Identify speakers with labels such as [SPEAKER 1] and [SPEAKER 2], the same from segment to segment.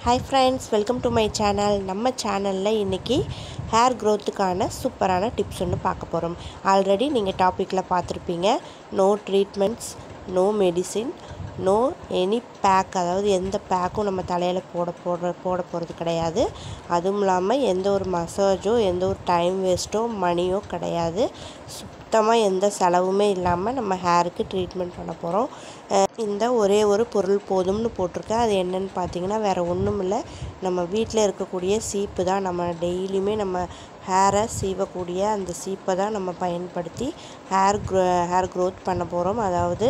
[SPEAKER 1] hi friends welcome to my channel நம்ம சேனலில் இன்றைக்கி ஹேர் க்ரோத்துக்கான சூப்பரான டிப்ஸ் ஒன்று பார்க்க போகிறோம் ஆல்ரெடி நீங்கள் டாப்பிக்கில் பார்த்துருப்பீங்க no treatments no medicine no any pack அதாவது எந்த பேக்கும் நம்ம தலையில் போட போடுற போட போகிறது கிடையாது அதுவும் இல்லாமல் எந்த ஒரு மசாஜோ எந்த ஒரு டைம் வேஸ்ட்டோ மணியோ கிடையாது சுத்தமாக எந்த செலவுமே இல்லாமல் நம்ம ஹேருக்கு ட்ரீட்மெண்ட் பண்ண போகிறோம் இந்த ஒரே ஒரு பொருள் போதும்னு போட்டிருக்கேன் அது என்னன்னு பார்த்தீங்கன்னா வேறு ஒன்றும் இல்லை நம்ம வீட்டில் இருக்கக்கூடிய சீப்பு தான் நம்ம டெய்லியுமே நம்ம ஹேரை சீவக்கூடிய அந்த சீப்பை தான் நம்ம பயன்படுத்தி ஹேர் க்ரோ ஹேர் க்ரோத் பண்ண போகிறோம் அதாவது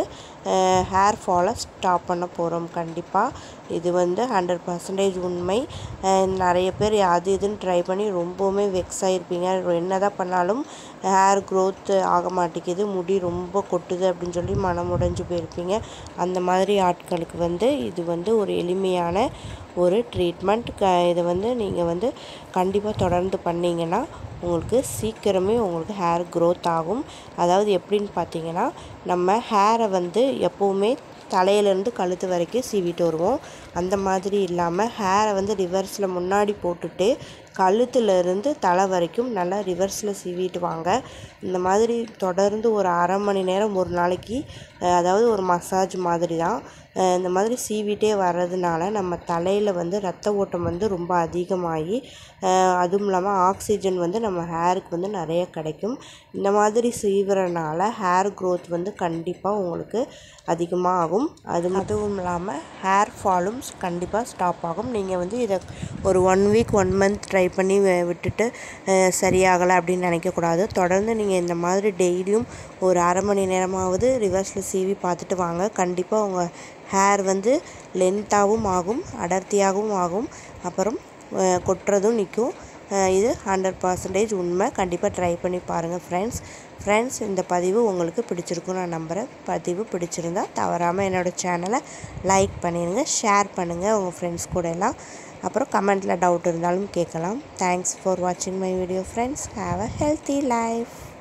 [SPEAKER 1] ஹேர் ஃபாலை ஸ்டாப் பண்ண போகிறோம் கண்டிப்பாக இது வந்து ஹண்ட்ரட் பர்சன்டேஜ் உண்மை நிறைய பேர் அது இதுன்னு ட்ரை பண்ணி ரொம்பவுமே வெக்ஸ் ஆகிருப்பீங்க என்ன தான் பண்ணாலும் ஹேர் க்ரோத் ஆக மாட்டேங்குது முடி ரொம்ப கொட்டுது அப்படின்னு சொல்லி மனம் உடைஞ்சு போயிருப்பீங்க அந்த மாதிரி ஆட்களுக்கு வந்து இது வந்து ஒரு எளிமையான ஒரு ட்ரீட்மெண்ட் க இதை வந்து நீங்கள் வந்து கண்டிப்பாக தொடர்ந்து பண்ணிங்கன்னா உங்களுக்கு சீக்கிரமே உங்களுக்கு ஹேர் க்ரோத் ஆகும் அதாவது எப்படின்னு பார்த்தீங்கன்னா நம்ம ஹேரை வந்து எப்போவுமே தலையிலேருந்து கழுத்து வரைக்கும் சீவிட்டு வருவோம் அந்த மாதிரி இல்லாமல் ஹேரை வந்து ரிவர்ஸில் முன்னாடி போட்டுட்டு கழுத்துலேருந்து தலை வரைக்கும் நல்லா ரிவர்ஸில் சீவிட்டு வாங்க இந்த மாதிரி தொடர்ந்து ஒரு அரை மணி நேரம் ஒரு நாளைக்கு அதாவது ஒரு மசாஜ் மாதிரி தான் இந்த மாதிரி சீவிட்டே வர்றதுனால நம்ம தலையில் வந்து ரத்த ஓட்டம் வந்து ரொம்ப அதிகமாகி அதுவும் இல்லாமல் ஆக்சிஜன் வந்து நம்ம ஹேருக்கு வந்து நிறைய கிடைக்கும் இந்த மாதிரி சீவுறனால ஹேர் க்ரோத் வந்து கண்டிப்பாக உங்களுக்கு அதிகமாக ஆகும் அது அதுவும் இல்லாமல் ஹேர் ஃபாலும் கண்டிப்பாக ஸ்டாப் ஆகும் நீங்கள் வந்து இதை ஒரு one week one month try பண்ணி விட்டுட்டு சரியாகலை அப்படின்னு நினைக்கக்கூடாது தொடர்ந்து நீங்கள் இந்த மாதிரி டெய்லியும் ஒரு அரை மணி நேரமாவது ரிவர்ஸில் சீவி பார்த்துட்டு வாங்க கண்டிப்பாக உங்கள் ஹேர் வந்து லென்த்தாகவும் ஆகும் அடர்த்தியாகவும் ஆகும் அப்புறம் கொட்டுறதும் நிற்கும் இது ஹண்ட்ரட் பர்சன்டேஜ் உண்மை கண்டிப்பாக ட்ரை பண்ணி பாருங்கள் ஃப்ரெண்ட்ஸ் ஃப்ரெண்ட்ஸ் இந்த பதிவு உங்களுக்கு பிடிச்சிருக்கும் நான் நம்புகிறேன் பதிவு பிடிச்சிருந்தா தவறாமல் என்னோடய சேனலை லைக் பண்ணிடுங்க ஷேர் பண்ணுங்கள் உங்கள் ஃப்ரெண்ட்ஸ் கூட எல்லாம் அப்புறம் கமெண்ட்டில் டவுட் இருந்தாலும் கேட்கலாம் தேங்க்ஸ் ஃபார் வாட்சிங் my video friends have a healthy life